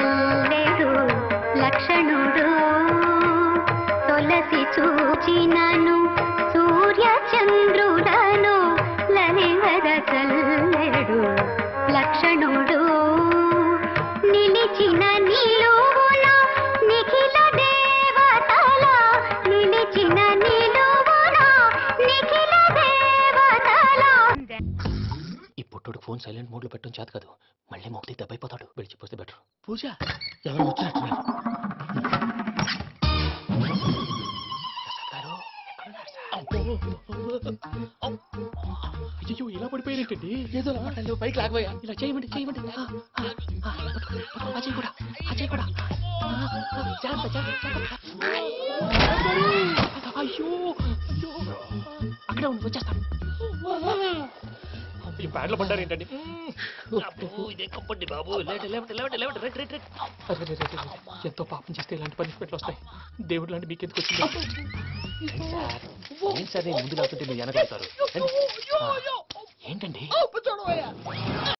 చల్లెడు లక్షణుడు తొలసి చూచినను సూర్య చంద్రుడను లనివద చల్లెడు లక్షణుడు నిలిచిన నిలువున నిఖిల దేవతల నిలిచిన నిలువున నిఖిల దేవతల ఈ పుట్టుడు ఫోన్ సైలెంట్ మోడ్ లో పెట్టడం చేత కాదు మళ్ళీ మొక్కి దెబ్బైపోతాడు విడిచిపోతే బెటర్ పూజ ఎవరు వచ్చినట్టున్నారు గారు అయ్యో ఇలా పడిపోయినట్టండి ఏదో పట్టాలి పైకి లాగబోయా ఇలా చేయమండి చేయమండి ఆ, ఆ, ఆ, పట్టుకో, పట్టుకో, ఆ చేయి కూడా ఆ చేయి కూడా ఆ, ఆ, జాగ్రత్త, జాగ్రత్త, జాగ్రత్త. అయ్యో అయ్యో అక్కడే ఉండి వచ్చేస్తాను ఈ బ్యాడ్లో పడ్డారు ఏంటండి ఇదే కప్పండి బాబు లేవండి లేవండి లేవండి లేవండి రెడ్ రెడ్ రెడ్ అరే, రే, రే, రే, రే. ఎంతో పాపం చేస్తే ఇలాంటి పనిష్మెంట్లు వస్తాయి దేవుడు లాంటి మీకు ఎందుకు వచ్చింది సార్ ఏం సార్ నేను ముందు లేకుంటే మీరు వెనకాడతారు ఏంటండి